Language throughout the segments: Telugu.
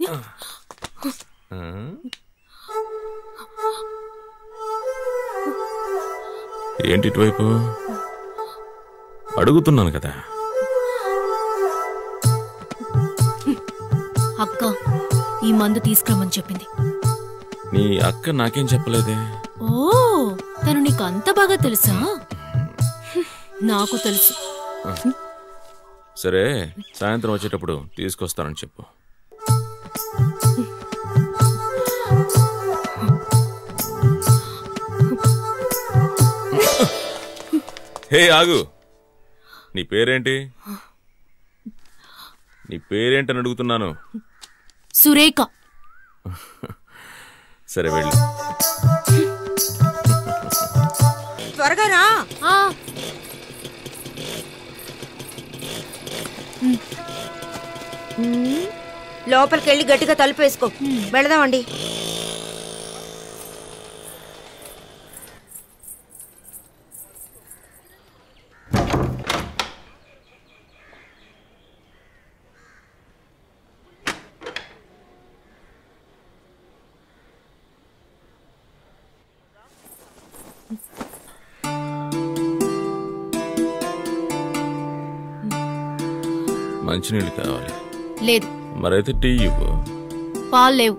ఏంటి ఇటువైపు అడుగుతున్నాను కదా అక్క ఈ మందు తీసుకురమ్మని చెప్పింది నీ అక్క నాకేం చెప్పలేదే ఓ తను నీకు అంత బాగా తెలుసా నాకు తెలుసు సరే సాయంత్రం వచ్చేటప్పుడు తీసుకొస్తానని చెప్పు హే ఆగు నీ పేరేంటి నీ పేరేంటని అడుగుతున్నాను సురేఖ సరే వెళ్ళు త్వరగా రా ఆ, లోపలికి వెళ్ళి గట్టిగా తలుపు వేసుకో వెళదామండి మంచినీళ్ళు కావాలి లేదు మరైతే టీ ఇవ్వు పాలు లేవు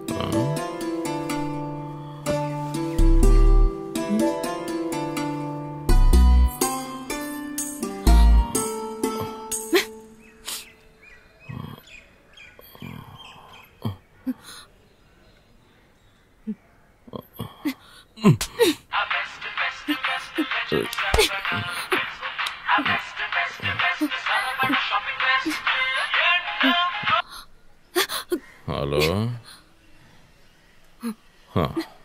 హలో హ.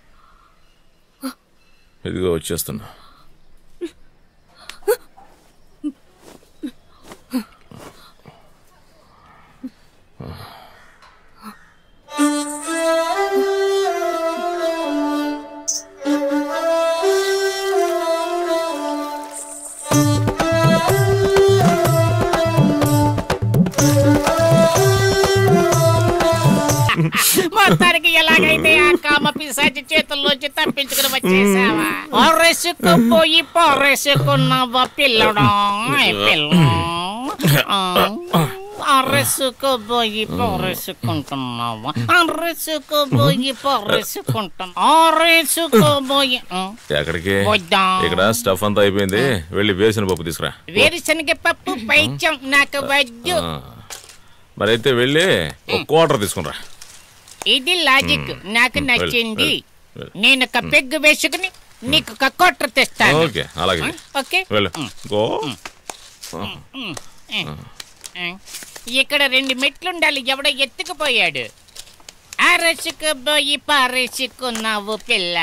ఇదిగో వచ్చేస్తున్నా మొత్తానికి ఎలాగైతే ఆ కామ పిశాచి చేతుల్లోంచి తప్పించుకుని వచ్చేసావా అరెసుకుపోయి పారేసుకున్నావా పిల్లడా పిల్ల అరెసుకుపోయి పారేసుకుంటున్నావా అరెసుకుపోయి పారేసుకుంటున్నా అరెసుకుపోయి ఎక్కడికి వద్దా. ఇక్కడ స్టఫ్ అంతా అయిపోయింది వెళ్ళి వేసిన పప్పు తీసుకురా వేరుశనగ పప్పు పైచం నాకు వద్దు ఆ. మరైతే వెళ్ళి ఒక క్వార్టర్ తీసుకురా ఇది లాజిక్ నాకు వెళ్ళు, నచ్చింది వెళ్ళు, వెళ్ళు. నేను ఒక పెగ్గు వేసుకుని నీకు ఒక కొట్ర తెస్తాను ఓకే అలాగే ఓకే వెళ్ళు గో ఇక్కడ రెండు మెట్లుండాలి ఎవడో ఎత్తుకుపోయాడు అరసుకుపోయి పారేసుకున్నావు పిల్ల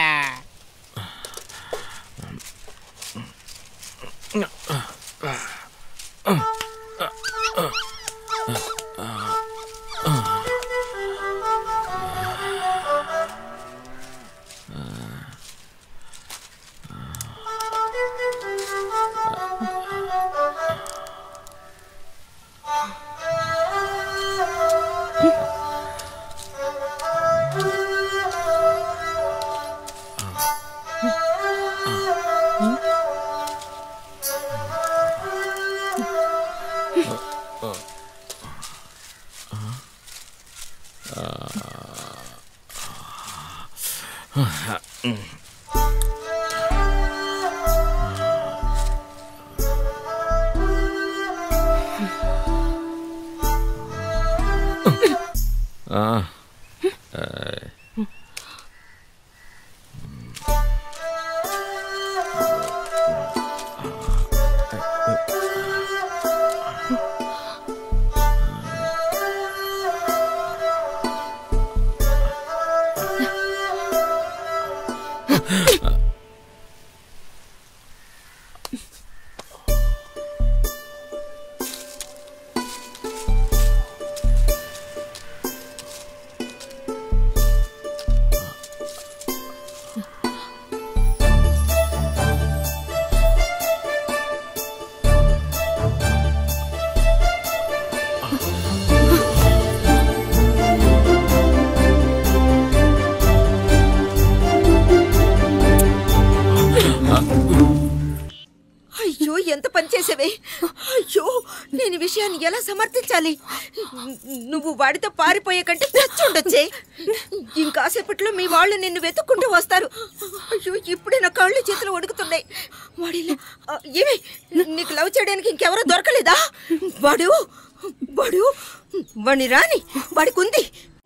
ఆ. చేసేవే అయ్యో నేను ఈ విషయాన్ని ఎలా సమర్థించాలి నువ్వు వాడితో పారిపోయే కంటే చచ్చి ఉండొచ్చే ఇంకాసేపట్లో మీ వాళ్ళు నిన్ను వెతుక్కుంటూ వస్తారు అయ్యో ఇప్పుడే నా కాళ్ళు చేతులు వణుకుతున్నాయి వాడిలా ఆ, ఏమి నీకు లవ్ చేయడానికి ఇంకెవరో దొరకలేదా వాడు వాడు వాడిని రాని వాడికి ఉంది